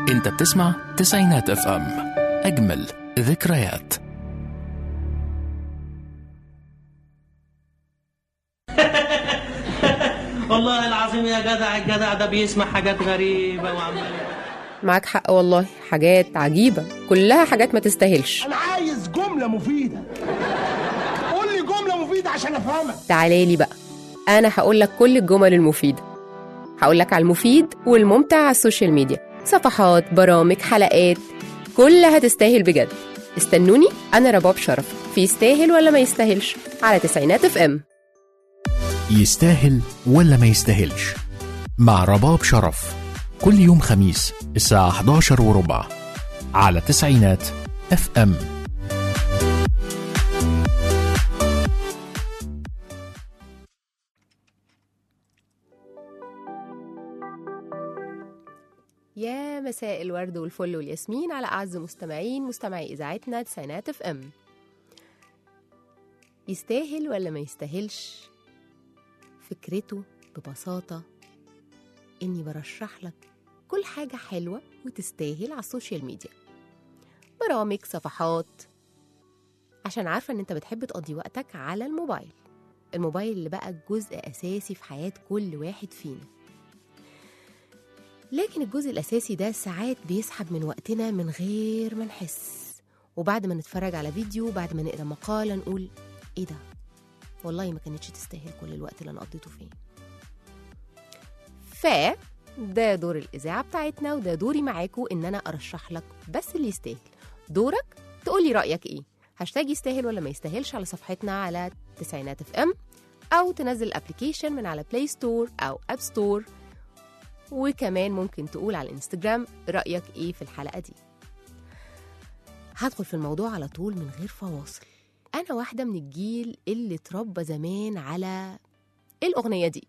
انت بتسمع تسعينات اف ام اجمل ذكريات والله العظيم يا جدع الجدع ده بيسمع حاجات غريبة وعمال معاك حق والله حاجات عجيبة كلها حاجات ما تستاهلش انا عايز جمله مفيده قول لي جمله مفيده عشان افهمك تعالى لي بقى أنا هقول لك كل الجمل المفيدة هقول لك على المفيد والممتع على السوشيال ميديا صفحات برامج حلقات كلها تستاهل بجد استنوني أنا رباب شرف في يستاهل ولا ما يستاهلش على تسعينات اف ام يستاهل ولا ما يستاهلش مع رباب شرف كل يوم خميس الساعة 11 وربع على تسعينات اف ام يا مساء الورد والفل والياسمين على أعز مستمعين مستمعي إذاعتنا تسعينات اف ام يستاهل ولا ما يستاهلش فكرته ببساطة إني برشح لك كل حاجة حلوة وتستاهل على السوشيال ميديا برامج صفحات عشان عارفة إن أنت بتحب تقضي وقتك على الموبايل الموبايل اللي بقى جزء أساسي في حياة كل واحد فينا لكن الجزء الأساسي ده ساعات بيسحب من وقتنا من غير ما نحس وبعد ما نتفرج على فيديو بعد ما نقرا مقالة نقول إيه ده والله ما كانتش تستاهل كل الوقت اللي أنا قضيته فيه ف ده دور الإذاعة بتاعتنا وده دوري معاكو إن أنا أرشح لك بس اللي يستاهل دورك تقولي رأيك إيه هاشتاج يستاهل ولا ما يستاهلش على صفحتنا على تسعينات اف ام أو تنزل الابليكيشن من على بلاي ستور أو أب ستور وكمان ممكن تقول على الانستجرام رأيك ايه في الحلقة دي هدخل في الموضوع على طول من غير فواصل أنا واحدة من الجيل اللي اتربى زمان على الأغنية دي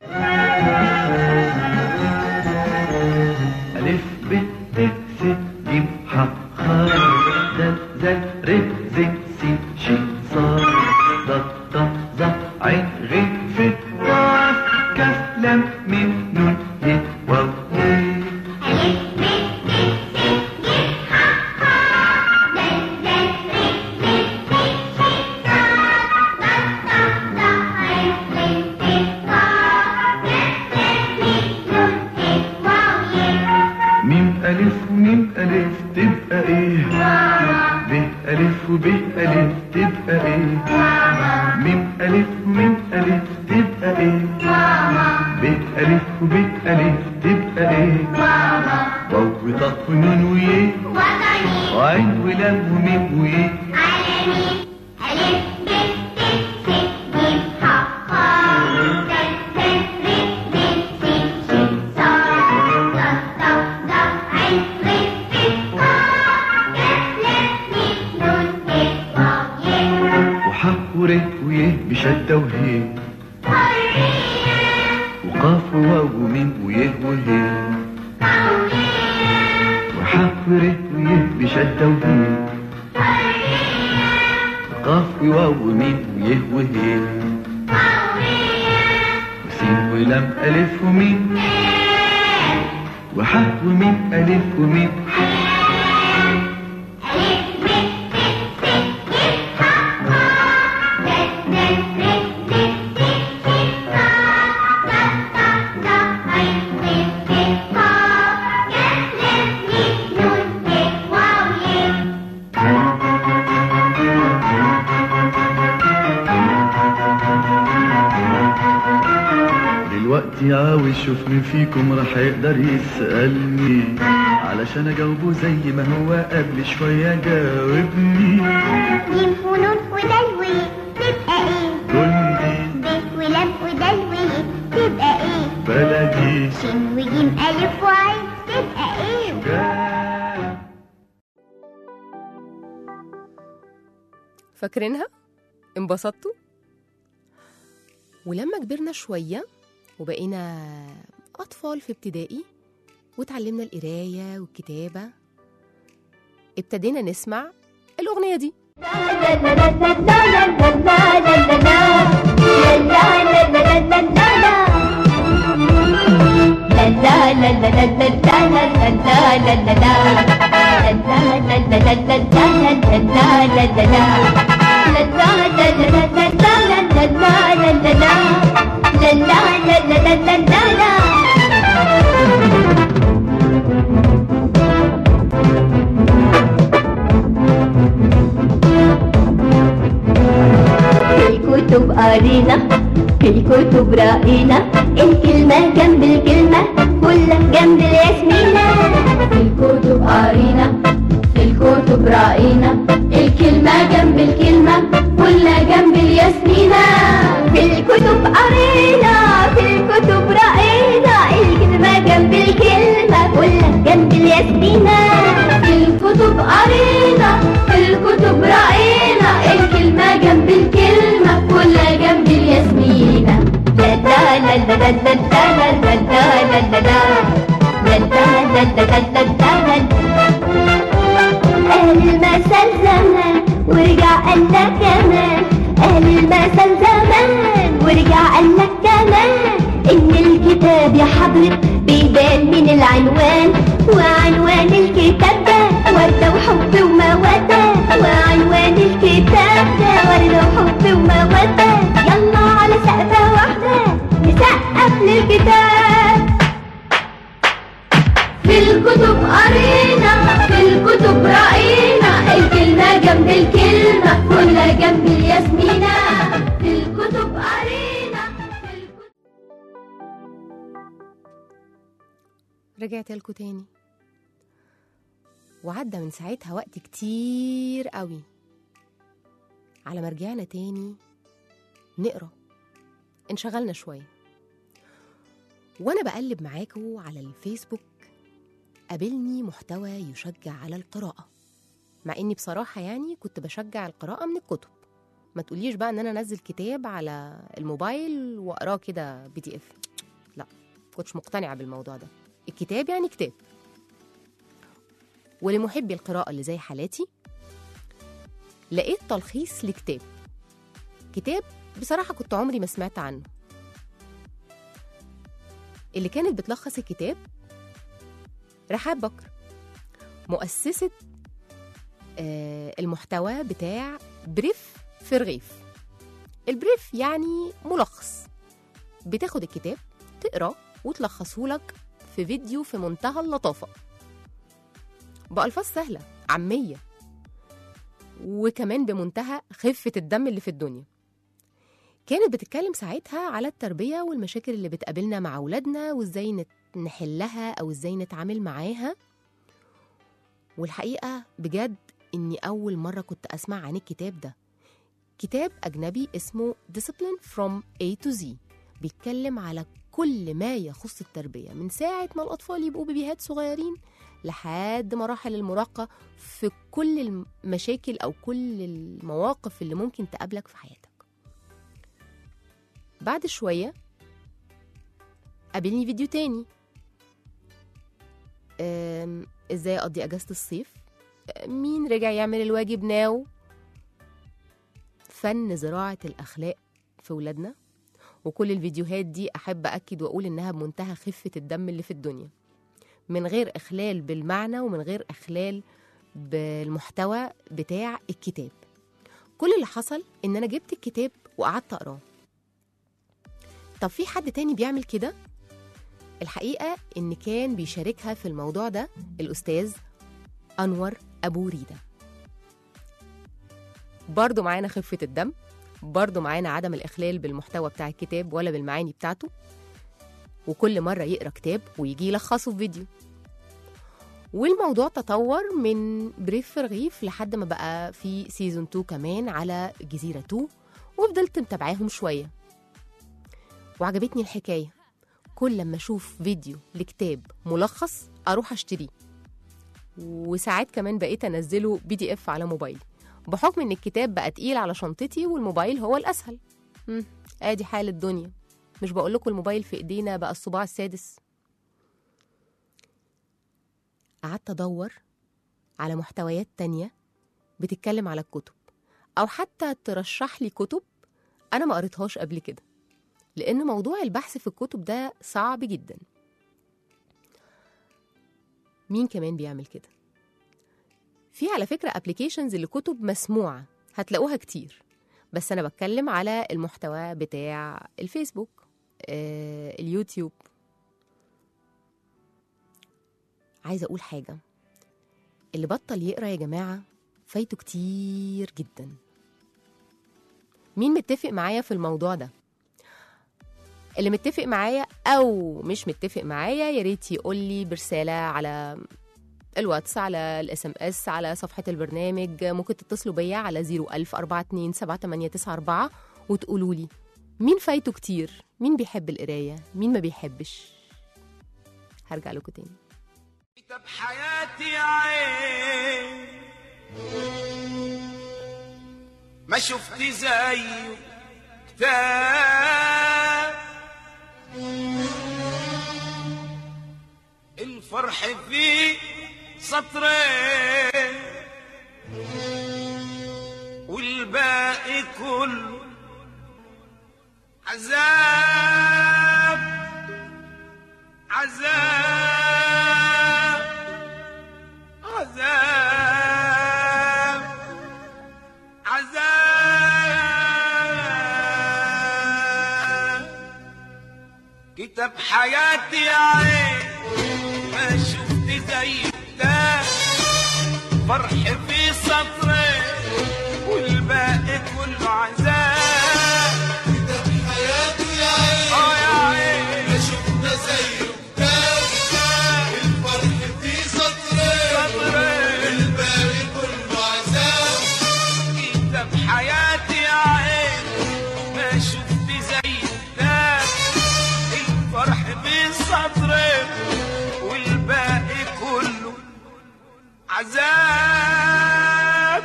ألف ب ت س ج ح خ د ز ر ز س ش ص ض ط ظ ع غ ف ق ك ل م ن ي واو ي ميم ألف وميم ألف تبقى إيه ب ألف وب ألف تبقى إيه ميم ألف وميم ألف تبقى إيه ب ألف وب ألف تبقى إيه واو وطه ونون ويه وعين ولام وميم ويه وحق ور ويه بشدة وهيه وقاف وواو وميم ويه وهيه وحق ور ويه بشدة وهيه وقاف وواو وميم ويه وهيه وسين ولام ألف وميم وحق وميم ألف وميم دلوقتي عاوز شوف مين فيكم راح يقدر يسألني علشان اجاوبه زي ما هو قبل شوية جاوبني جيم ونون ودلوي تبقى ايه قولي ب ولام ودلوي تبقى ايه بلدي شين وجيم الف وعين تبقى ايه جاي فاكرينها؟ انبسطتوا؟ ولما كبرنا شوية وبقينا أطفال في ابتدائي وتعلمنا القراية والكتابة ابتدينا نسمع الأغنية دي لا في الكتب قرينا في الكتب رأينا الكلمة جنب الكلمة كلها جنب الياسمينة في الكتب قرينا في الكتب رأينا الكلمة جنب الكلمة كلها جنب الياسمينة في الكتب قرينا في الكتب رأينا الكلمة جنب الكلمة كلها جنب الياسمينة في الكتب قرينا في الكتب رأينا الكلمة جنب الكلمة كلها جنب الياسمينة لا لا لا لا لا لا لا لا لا لا لا لا لا لا لا لا لا لا أهل المثل زمان ورجع قال لك كمان أهل المثل زمان ورجع قال لك كمان إن الكتاب يا حضرة بيبان من العنوان وعنوان الكتاب ده وردة وحب ومودة وعنوان الكتاب ده وردة وحب ومودة يلا على سقفة واحدة نسقف للكتاب في الكتب قرينا في الكتب رأينا الكلمة جنب الكلمة كلها جنب الياسمينة في الكتب قرينا في الكتب رجعت لكم تاني وعدى من ساعتها وقت كتير قوي على ما رجعنا تاني نقرا انشغلنا شويه وانا بقلب معاكم على الفيسبوك قابلني محتوى يشجع على القراءه مع اني بصراحه يعني كنت بشجع القراءه من الكتب ما تقوليش بقى ان انا انزل كتاب على الموبايل واقراه كده بي دي اف لا كنتش مقتنعه بالموضوع ده الكتاب يعني كتاب ولمحبي القراءة اللي زي حالاتي لقيت تلخيص لكتاب كتاب بصراحة كنت عمري ما سمعت عنه اللي كانت بتلخص الكتاب رحاب بكر مؤسسة آه، المحتوى بتاع بريف في رغيف البريف يعني ملخص بتاخد الكتاب تقراه وتلخصه لك في فيديو في منتهى اللطافة بألفاظ سهلة عامية وكمان بمنتهى خفة الدم اللي في الدنيا كانت بتتكلم ساعتها على التربية والمشاكل اللي بتقابلنا مع أولادنا وإزاي نت- نحلها أو إزاي نتعامل معاها والحقيقة بجد إني أول مرة كنت أسمع عن الكتاب ده كتاب أجنبي اسمه Discipline from A to Z بيتكلم على كل ما يخص التربية من ساعة ما الأطفال يبقوا بيبيهات صغيرين لحد مراحل المراهقة في كل المشاكل أو كل المواقف اللي ممكن تقابلك في حياتك بعد شوية قابلني فيديو تاني أم، ازاي اقضي اجازة الصيف أم، مين رجع يعمل الواجب ناو فن زراعة الأخلاق في ولادنا وكل الفيديوهات دي أحب أكد وأقول إنها بمنتهى خفة الدم اللي في الدنيا من غير إخلال بالمعنى ومن غير إخلال بالمحتوى بتاع الكتاب كل اللي حصل إن أنا جبت الكتاب وقعدت أقراه طب في حد تاني بيعمل كده؟ الحقيقة إن كان بيشاركها في الموضوع ده الأستاذ أنور أبو ريدة برضه معانا خفة الدم برضه معانا عدم الإخلال بالمحتوى بتاع الكتاب ولا بالمعاني بتاعته وكل مرة يقرأ كتاب ويجي يلخصه في فيديو والموضوع تطور من بريف في رغيف لحد ما بقى في سيزون 2 كمان على جزيرة 2 وفضلت متابعاهم شوية وعجبتني الحكاية كل لما أشوف فيديو لكتاب ملخص أروح أشتريه وساعات كمان بقيت أنزله بي دي إف على موبايلي بحكم إن الكتاب بقى تقيل على شنطتي والموبايل هو الأسهل مم. آدي حال الدنيا مش بقول لكم الموبايل في إيدينا بقى الصباع السادس قعدت أدور على محتويات تانية بتتكلم على الكتب أو حتى ترشح لي كتب أنا ما قريتهاش قبل كده لأن موضوع البحث في الكتب ده صعب جدا مين كمان بيعمل كده في على فكرة ابلكيشنز لكتب مسموعة هتلاقوها كتير بس أنا بتكلم على المحتوى بتاع الفيسبوك آه، اليوتيوب عايزة أقول حاجة اللي بطل يقرأ يا جماعة فايته كتير جدا مين متفق معايا في الموضوع ده اللي متفق معايا او مش متفق معايا يا ريت يقول لي برساله على الواتس على الاس ام اس على صفحه البرنامج ممكن تتصلوا بيا على 01042 وتقولوا لي مين فايته كتير مين بيحب القرايه مين ما بيحبش هرجع لكم تاني كتاب حياتي يا عين ما شفت زيه كتاب الفرح فيه سطرين والباقي كله عذاب عذاب عذاب عذاب كتاب حياتي يا عين ما شفت زي ده فرح في سطرين والباقي كله عذاب كتاب حياتي يا عين اه يا عين ما شفت زيه الفرح في سطرين الباقي كله عذاب كتاب حياتي يا عين ما شفت زي ده الفرح في سطرين والباقي كله عذاب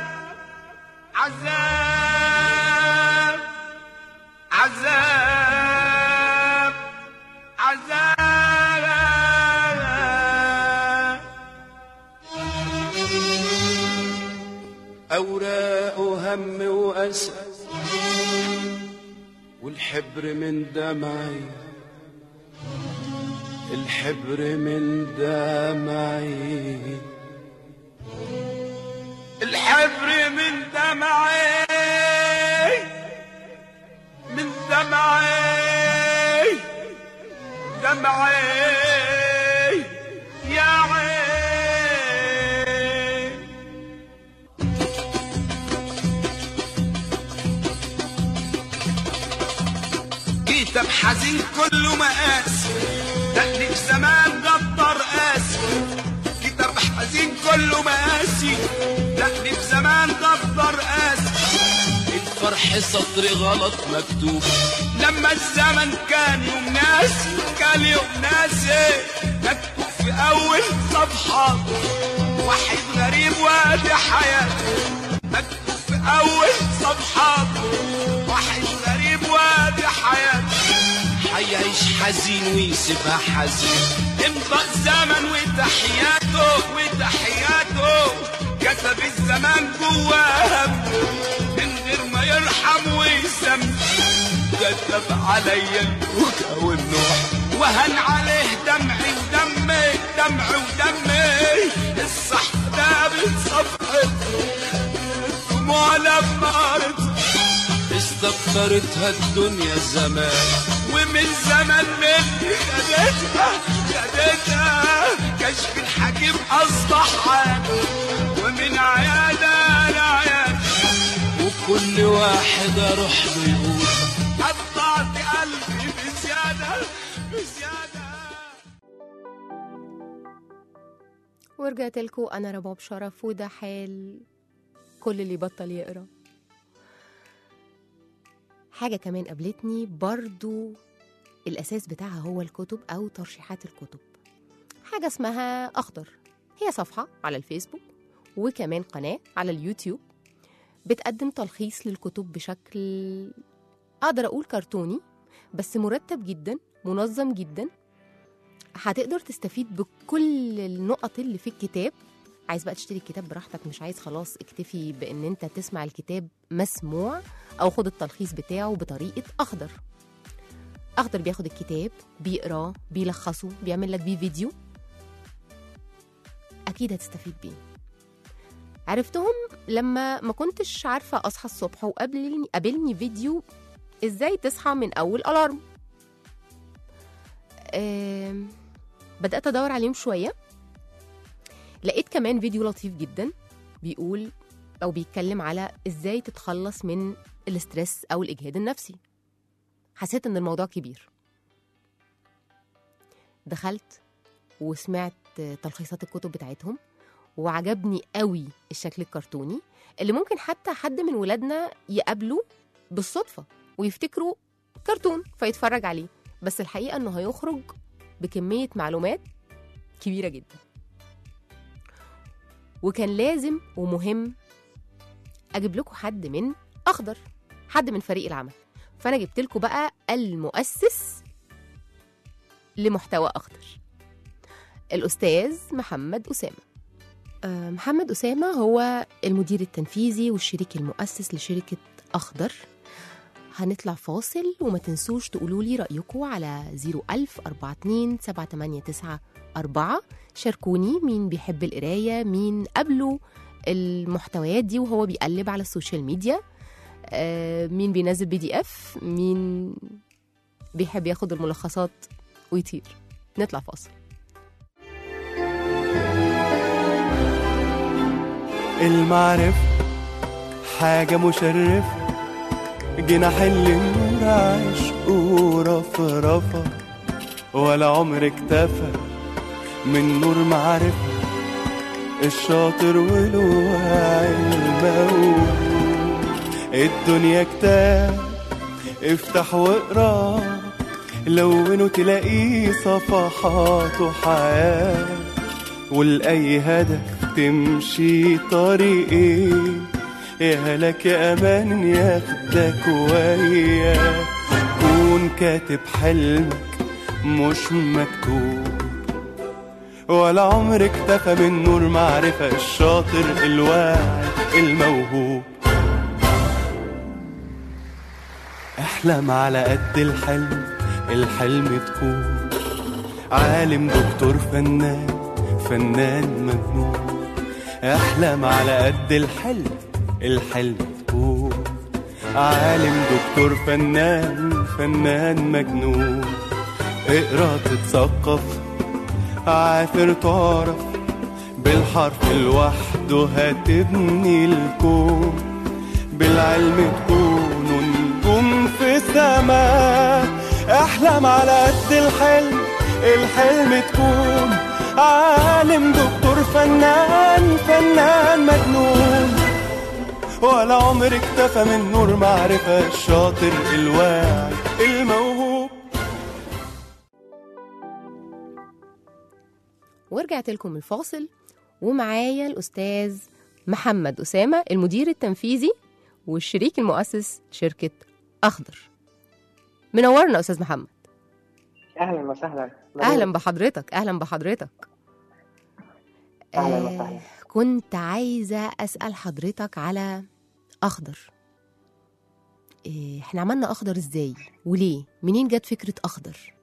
عذاب عذاب عذاب أوراق وهم وأسى والحبر من دمعي الحبر من دمعي الحبر من دمعي من دمعي دمعي يا عين كتاب حزين كله مقاس دقني في زمان غدر قاسي كتاب حزين كله مقاسي دقني في زمان غدر قاسي الفرح سطر غلط مكتوب لما الزمن كان يوم ناسي كان يوم ناسي مكتوب في اول صفحة واحد غريب وادي حياته مكتوب في اول صفحة واحد غريب وادي حياته حيعيش حزين ويسيبها حزين امضى الزمن وتحياته وتحياته كتب الزمان جواه هم من غير ما يرحم ويسم كتب عليا البكا والنوح وهن عليه دمعي ودمي دمعي ودمي الصح ده بصفحة الدموع لما قريت استغفرتها الدنيا زمان ومن زمان مني خدتها خدتها كشف الحكيم اصبح عادي ومن عيادة لعيادة وكل واحد اروح له يقول قطعت قلبي بزيادة بزيادة ورجعت لكم انا رباب شرف وده حال كل اللي بطل يقرا حاجه كمان قابلتني برضو الاساس بتاعها هو الكتب او ترشيحات الكتب حاجه اسمها اخضر هي صفحه على الفيسبوك وكمان قناه على اليوتيوب بتقدم تلخيص للكتب بشكل اقدر اقول كرتوني بس مرتب جدا منظم جدا هتقدر تستفيد بكل النقط اللي في الكتاب عايز بقى تشتري الكتاب براحتك مش عايز خلاص اكتفي بان انت تسمع الكتاب مسموع او خد التلخيص بتاعه بطريقه اخضر اخضر بياخد الكتاب بيقراه بيلخصه بيعمل لك بيه فيديو اكيد هتستفيد بيه عرفتهم لما ما كنتش عارفه اصحى الصبح وقابلني قابلني فيديو ازاي تصحى من اول الارم آم، بدات ادور عليهم شويه لقيت كمان فيديو لطيف جدا بيقول او بيتكلم على ازاي تتخلص من الاسترس او الاجهاد النفسي حسيت ان الموضوع كبير دخلت وسمعت تلخيصات الكتب بتاعتهم وعجبني قوي الشكل الكرتوني اللي ممكن حتى حد من ولادنا يقابله بالصدفة ويفتكروا كرتون فيتفرج عليه بس الحقيقة انه هيخرج بكمية معلومات كبيرة جدا وكان لازم ومهم اجيب لكم حد من اخضر حد من فريق العمل فانا جبت لكم بقى المؤسس لمحتوى اخضر الاستاذ محمد اسامه آه، محمد اسامه هو المدير التنفيذي والشريك المؤسس لشركه اخضر هنطلع فاصل وما تنسوش تقولوا لي رايكم على 01000 42 789 4 شاركوني مين بيحب القرايه مين قبله المحتويات دي وهو بيقلب على السوشيال ميديا آه، مين بينزل بي دي اف مين بيحب ياخد الملخصات ويطير نطلع فاصل المعرفة حاجة مشرفة جناح النور عشق ورفرفة ولا عمر اكتفى من نور معرفة الشاطر والواعي الموهوب الدنيا كتاب افتح واقرا لونه تلاقيه صفحات حياه ولأي هدف تمشي طريقي يا هلك يا أمان ياخدك وياه كون كاتب حلمك مش مكتوب ولا عمر اكتفى من نور معرفة الشاطر الواعي الموهوب احلم على قد الحلم الحلم تكون عالم دكتور فنان فنان مجنون احلم على قد الحلم الحلم تكون عالم دكتور فنان فنان مجنون اقرا تتثقف عافر تعرف بالحرف لوحده هتبني الكون بالعلم تكونوا نجوم في السماء احلم على قد الحلم الحلم تكون عالم دكتور فنان فنان مجنون ولا عمر اكتفى من نور معرفة الشاطر الواعي الموهوب ورجعت لكم الفاصل ومعايا الأستاذ محمد أسامة المدير التنفيذي والشريك المؤسس شركة أخضر منورنا أستاذ محمد اهلا وسهلا أهلا بحضرتك أهلا بحضرتك أهلاً آه، وسهلاً. كنت عايزة أسأل حضرتك على أخضر إيه، احنا عملنا أخضر إزاي وليه منين جت فكرة أخضر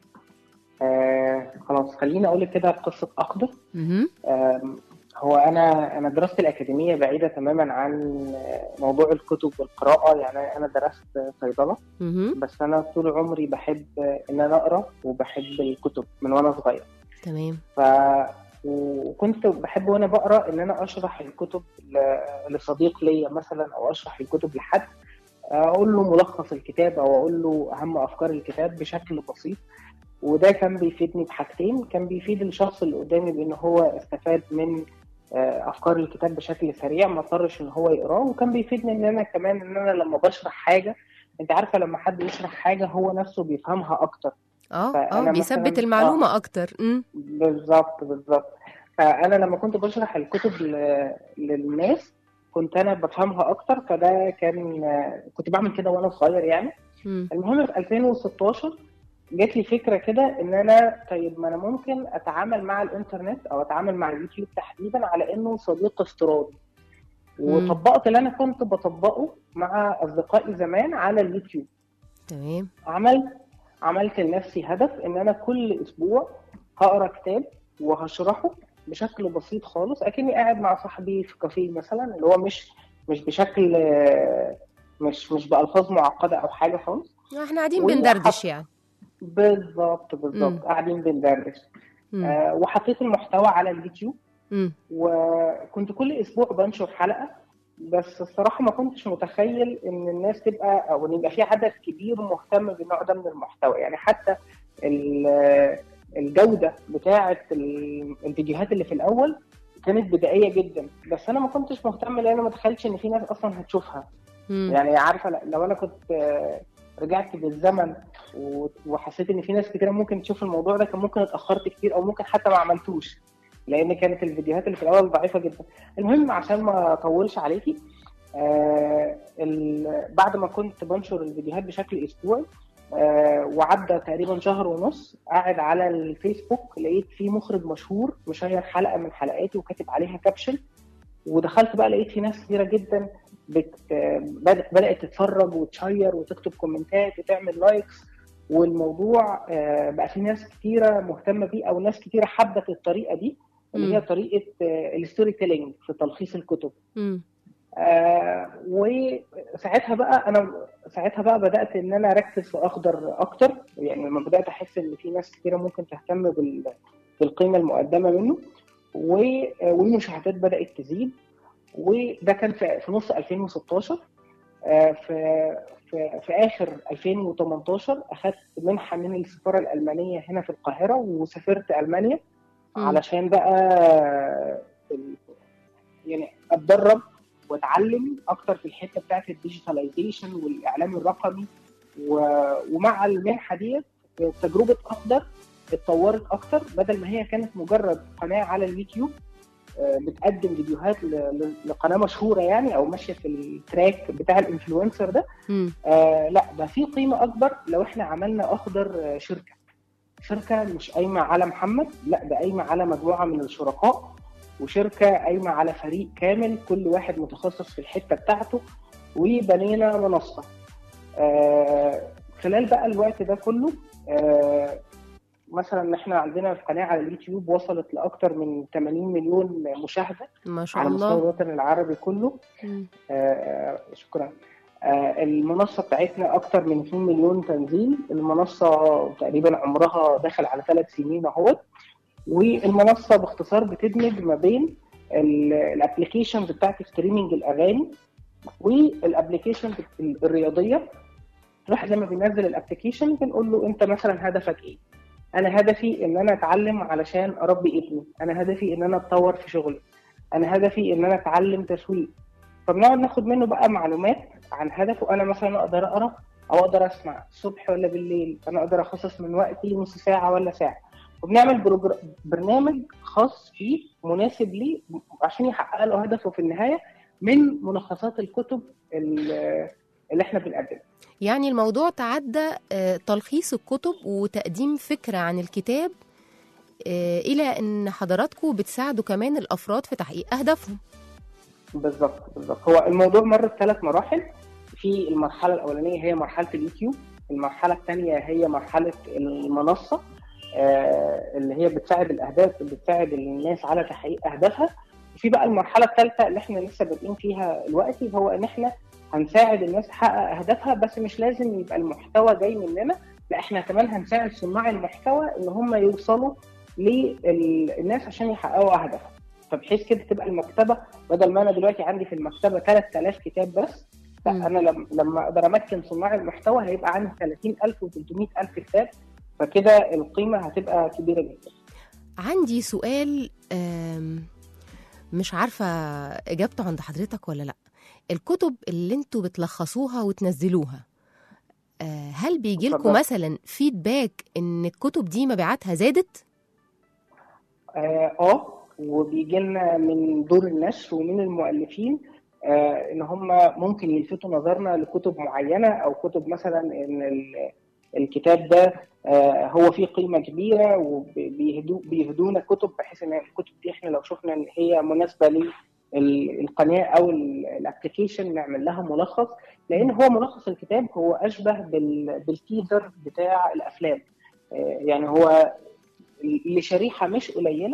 آه خلاص خليني اقول لك كده قصه اخضر مهم. آم، هو انا انا دراستي الاكاديميه بعيده تماما عن موضوع الكتب والقراءه يعني انا درست صيدله مهم. بس انا طول عمري بحب ان انا اقرا وبحب الكتب من وانا صغير تمام ف وكنت بحب وانا بقرا ان انا اشرح الكتب ل- لصديق ليا مثلا او اشرح الكتب لحد اقول له ملخص الكتاب او اقول له اهم افكار الكتاب بشكل بسيط وده كان بيفيدني بحاجتين كان بيفيد الشخص اللي قدامي بان هو استفاد من آه، افكار الكتاب بشكل سريع ما اضطرش ان هو يقراه وكان بيفيدني ان انا كمان ان انا لما بشرح حاجه انت عارفه لما حد يشرح حاجه هو نفسه بيفهمها اكتر اه فأنا اه بيثبت مثلاً- المعلومة أكتر مم. بالظبط بالظبط فانا لما كنت بشرح الكتب ل- للناس كنت انا بفهمها اكتر فده كان كنت بعمل كده وانا صغير يعني مم. المهم في 2016 جات لي فكره كده ان انا طيب ما انا ممكن اتعامل مع الانترنت او اتعامل مع اليوتيوب تحديدا على انه صديق افتراضي وطبقت اللي انا كنت بطبقه مع اصدقائي زمان على اليوتيوب تمام عملت عملت لنفسي هدف ان انا كل اسبوع هقرا كتاب وهشرحه بشكل بسيط خالص اكني قاعد مع صاحبي في كافيه مثلا اللي هو مش مش بشكل آه، مش مش بالفاظ معقده او حاجه خالص احنا قاعدين وحط- بندردش يعني بالظبط مم. بالظبط قاعدين بندردش مم. آه وحطيت المحتوى على اليوتيوب مم. وكنت كل اسبوع بنشر حلقه بس الصراحه ما كنتش متخيل ان الناس تبقى او ان يبقى في عدد كبير مهتم بالنوع ده من المحتوى يعني حتى ال- الجوده بتاعه ال- الفيديوهات اللي في الاول كانت بدائيه جدا بس انا ما كنتش مهتم لان انا ما تخيلتش ان في ناس اصلا هتشوفها مم. يعني عارفه ل- لو انا كنت آه، رجعت بالزمن و- وحسيت ان في ناس كتير ممكن تشوف الموضوع ده كان ممكن اتاخرت كتير او ممكن حتى ما عملتوش لان كانت الفيديوهات اللي في الاول ضعيفه جدا المهم عشان ما اطولش عليكي آه ال- بعد ما كنت بنشر الفيديوهات بشكل اسبوعي آه وعدى تقريبا شهر ونص قاعد على الفيسبوك لقيت في مخرج مشهور مشير حلقه من حلقاتي وكاتب عليها كابشن ودخلت بقى لقيت في ناس كتيره جدا بت... بدأ- بدات تتفرج وتشير وتكتب كومنتات وتعمل لايكس والموضوع آه، بقى في ناس كتيره مهتمه بيه او ناس كتيره حبت الطريقه دي اللي هي مم. طريقه آه، الستوري تيلينج في تلخيص الكتب مم. آه وساعتها بقى انا ساعتها بقى بدات ان انا اركز في اخضر اكتر يعني لما بدات احس ان في ناس كتيره ممكن تهتم بال بالقيمه المقدمه منه و- والمشاهدات بدات تزيد وده كان في في نص 2016 آه، في في في اخر 2018 اخذت منحه من السفاره الالمانيه هنا في القاهره وسافرت المانيا مم. علشان بقى ال- يعني اتدرب واتعلم اكتر في الحته بتاعت الديجيتاليزيشن والاعلام الرقمي و- ومع المنحه ديت تجربه اخضر اتطورت اكتر بدل ما هي كانت مجرد قناه على اليوتيوب آه، بتقدم فيديوهات ل- ل- لقناه مشهوره يعني او ماشيه في التراك بتاع الانفلونسر ده مم. آه لا ده في قيمه اكبر لو احنا عملنا اخضر آه، شركه شركه مش قايمه على محمد لا ده قايمه على مجموعه من الشركاء وشركه قايمه على فريق كامل كل واحد متخصص في الحته بتاعته وبنينا منصه آه خلال بقى الوقت ده كله آه مثلا احنا عندنا القناه على اليوتيوب وصلت لاكثر من 80 مليون مشاهده ما شاء على مستوى الله الوطن العربي كله مم. آه، شكرا آه، المنصة بتاعتنا أكتر من 2 مليون تنزيل المنصة تقريبا عمرها داخل على ثلاث سنين أهوت والمنصة باختصار بتدمج ما بين الابلكيشنز بتاعت ستريمنج الأغاني والابلكيشنز الرياضية الواحد لما بينزل الابلكيشن بنقول له أنت مثلا هدفك إيه؟ أنا هدفي إن أنا أتعلم علشان أربي ابني، أنا هدفي إن أنا أتطور في شغلي، أنا هدفي إن أنا أتعلم تسويق، فبنقعد ناخد منه بقى معلومات عن هدفه انا مثلا اقدر اقرا او اقدر اسمع الصبح ولا بالليل انا اقدر اخصص من وقتي نص ساعه ولا ساعه وبنعمل بروجر... برنامج خاص فيه مناسب ليه عشان يحقق له هدفه في النهايه من ملخصات الكتب ال- اللي احنا بنقدمها يعني الموضوع تعدى آه، تلخيص الكتب وتقديم فكرة عن الكتاب آه، إلى أن حضراتكم بتساعدوا كمان الأفراد في تحقيق أهدافهم بالظبط بالظبط هو الموضوع مر بثلاث مراحل في المرحله الاولانيه هي مرحله اليوتيوب المرحله الثانيه هي مرحله المنصه آه، اللي هي بتساعد الاهداف بتساعد الناس على تحقيق اهدافها وفي بقى المرحله الثالثه اللي احنا لسه بادئين فيها دلوقتي هو ان احنا هنساعد الناس تحقق اهدافها بس مش لازم يبقى المحتوى جاي مننا لا احنا كمان هنساعد صناع المحتوى ان هم يوصلوا للناس عشان يحققوا اهدافهم فبحيث كده تبقى المكتبه بدل ما انا دلوقتي عندي في المكتبه 3000 كتاب بس لا مم. انا لم- لما اقدر امكن صناع المحتوى هيبقى عندي 30000 و 300000 كتاب فكده القيمه هتبقى كبيره جدا عندي سؤال آم، مش عارفة إجابته عند حضرتك ولا لأ الكتب اللي انتوا بتلخصوها وتنزلوها آه، هل بيجي لكم اتفضل. مثلا فيدباك ان الكتب دي مبيعاتها زادت؟ اه آه، وبيجي لنا من دور النشر ومن المؤلفين آه ان هم ممكن يلفتوا نظرنا لكتب معينه او كتب مثلا ان ال- الكتاب ده آه هو فيه قيمه كبيره وبيهدونا كتب بحيث ان الكتب دي احنا لو شفنا ان هي مناسبه للقناه او الابلكيشن نعمل لها ملخص لان هو ملخص الكتاب هو اشبه بال- بالتيزر بتاع الافلام آه يعني هو لشريحه مش قليله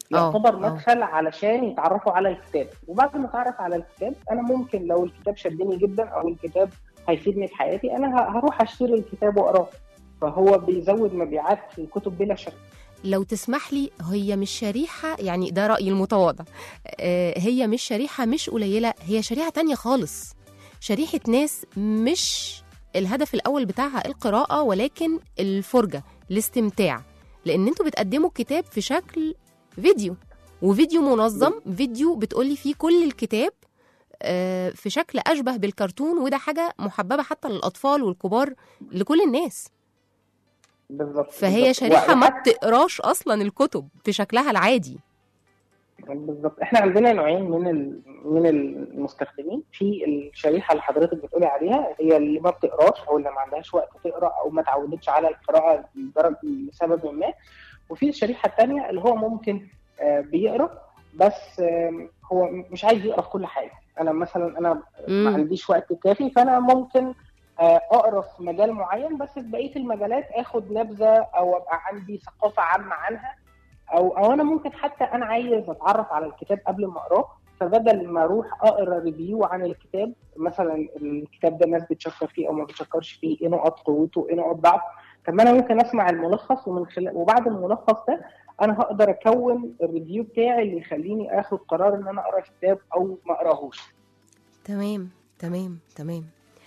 يعتبر آه. مدخل علشان يتعرفوا على الكتاب وبعد ما اتعرف على الكتاب انا ممكن لو الكتاب شدني جدا او الكتاب هيفيدني في حياتي انا ه- هروح اشتري الكتاب واقراه فهو بيزود مبيعات في الكتب بلا شك لو تسمح لي هي مش شريحة يعني ده رأيي المتواضع آه، هي مش شريحة مش قليلة هي شريحة تانية خالص شريحة ناس مش الهدف الأول بتاعها القراءة ولكن الفرجة الاستمتاع لأن انتوا بتقدموا الكتاب في شكل فيديو وفيديو منظم فيديو بتقولي فيه كل الكتاب آه، في شكل أشبه بالكرتون وده حاجة محببة حتى للأطفال والكبار لكل الناس بالظبط فهي بالظبط. شريحة ما وحتى- بتقراش أصلا الكتب في شكلها العادي بالظبط احنا عندنا نوعين من ال- من المستخدمين في الشريحه اللي حضرتك بتقولي عليها هي اللي ما بتقراش او اللي ما عندهاش وقت تقرا او ما تعودتش على القراءه لدرجه لسبب ما وفي الشريحه الثانيه اللي هو ممكن آه، بيقرا بس آم، هو مش عايز يقرا في كل حاجه انا مثلا انا ما مم. عنديش وقت كافي فانا ممكن آه، اقرا في مجال معين بس في بقيه المجالات اخد نبذه او ابقى عندي ثقافه عامه عنها او او انا ممكن حتى انا عايز اتعرف على الكتاب قبل ما اقراه فبدل ما اروح اقرا ريفيو عن الكتاب مثلا الكتاب ده الناس بتشكر فيه او ما بتشكرش فيه ايه نقط قوته ايه نقط ضعف طب ما انا ممكن اسمع الملخص ومن خلال وبعد الملخص ده انا هقدر اكون الريفيو بتاعي اللي يخليني اخد قرار ان انا اقرا الكتاب او ما اقراهوش تمام تمام تمام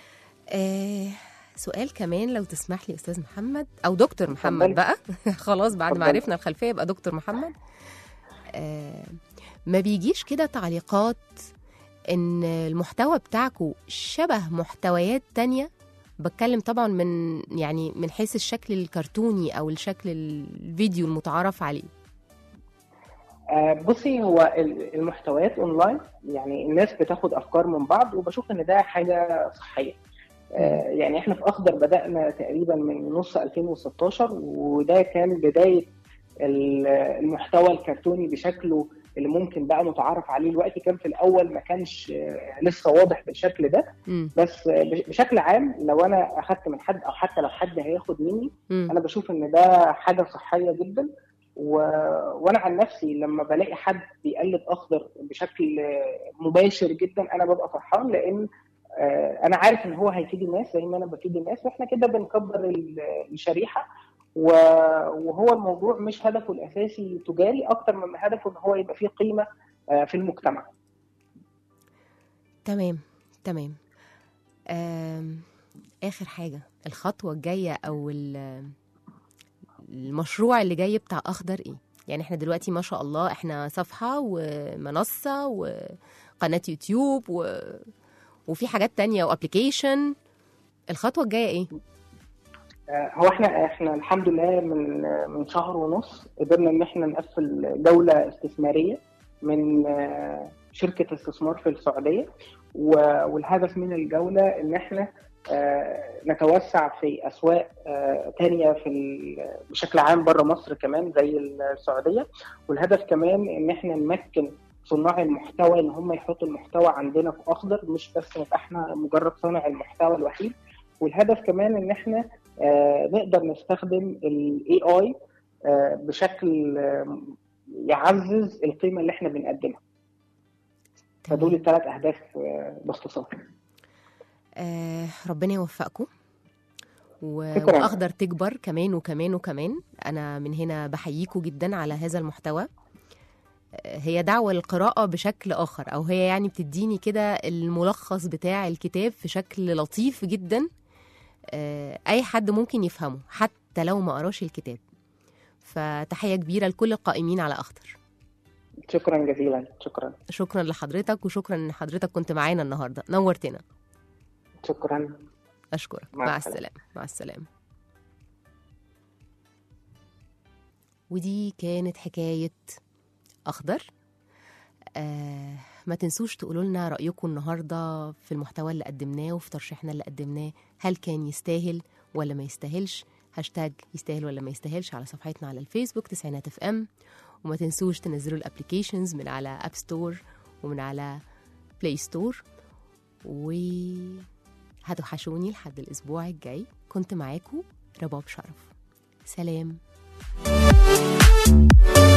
آه سؤال كمان لو تسمح لي استاذ محمد او دكتور محمد اتفضلي. بقى خلاص بعد ما اتفضلي. عرفنا الخلفيه يبقى دكتور محمد آه ما بيجيش كده تعليقات ان المحتوى بتاعكو شبه محتويات تانية بتكلم طبعا من يعني من حيث الشكل الكرتوني او الشكل الفيديو المتعارف عليه آه، بصي هو ال- المحتويات اونلاين يعني الناس بتاخد افكار من بعض وبشوف ان ده حاجه صحيه آه، يعني احنا في اخضر بدانا تقريبا من نص 2016 وده كان بدايه ال- المحتوى الكرتوني بشكله اللي ممكن بقى نتعرف عليه دلوقتي كان في الاول ما كانش آه، لسه واضح بالشكل ده مم. بس آه، بش- بشكل عام لو انا اخدت من حد او حتى لو حد هياخد مني مم. انا بشوف ان ده حاجه صحيه جدا و... وانا عن نفسي لما بلاقي حد بيقلد اخضر بشكل مباشر جدا انا ببقى فرحان لان آه، انا عارف ان هو هيفيد الناس زي ما انا بفيد الناس واحنا كده بنكبر ال- الشريحه و- وهو الموضوع مش هدفه الاساسي تجاري اكتر من هدفه ان هو يبقى فيه قيمه آه، في المجتمع تمام تمام آم، آخر حاجة الخطوة الجاية أو ال- المشروع اللي جاي بتاع أخضر إيه؟ يعني إحنا دلوقتي ما شاء الله إحنا صفحة ومنصة وقناة يوتيوب و... وفي حاجات تانية وأبليكيشن الخطوة الجاية إيه؟ آه، هو احنا احنا الحمد لله من من شهر ونص قدرنا ان احنا نقفل جوله استثماريه من آه، شركه استثمار في السعوديه و- والهدف من الجوله ان احنا آه، نتوسع في اسواق آه، تانية في ال- بشكل عام بره مصر كمان زي السعوديه والهدف كمان ان احنا نمكن صناع المحتوى ان هم يحطوا المحتوى عندنا في اخضر مش بس نبقى احنا مجرد صانع المحتوى الوحيد والهدف كمان ان احنا آه، نقدر نستخدم الاي اي بشكل آه، يعزز القيمه اللي احنا بنقدمها فدول الثلاث اهداف آه، باختصار آه ربنا يوفقكم و... شكراً. واخضر تكبر كمان وكمان وكمان انا من هنا بحييكم جدا على هذا المحتوى آه، هي دعوة للقراءة بشكل آخر أو هي يعني بتديني كده الملخص بتاع الكتاب في شكل لطيف جدا آه، أي حد ممكن يفهمه حتى لو ما قراش الكتاب فتحية كبيرة لكل القائمين على أخضر شكرا جزيلا شكرا شكرا لحضرتك وشكرا ان حضرتك كنت معانا النهارده نورتنا شكرا اشكرك مع مع, السلامة. السلامه مع السلامه ودي كانت حكايه اخضر آه ما تنسوش تقولوا لنا رايكم النهارده في المحتوى اللي قدمناه وفي ترشيحنا اللي قدمناه هل كان يستاهل ولا ما يستاهلش هاشتاج يستاهل ولا ما يستاهلش على صفحتنا على الفيسبوك تسعينات اف ام وما تنسوش تنزلوا الابلكيشنز من على اب ستور ومن على بلاي ستور و هتوحشوني لحد الأسبوع الجاي كنت معاكم رباب شرف سلام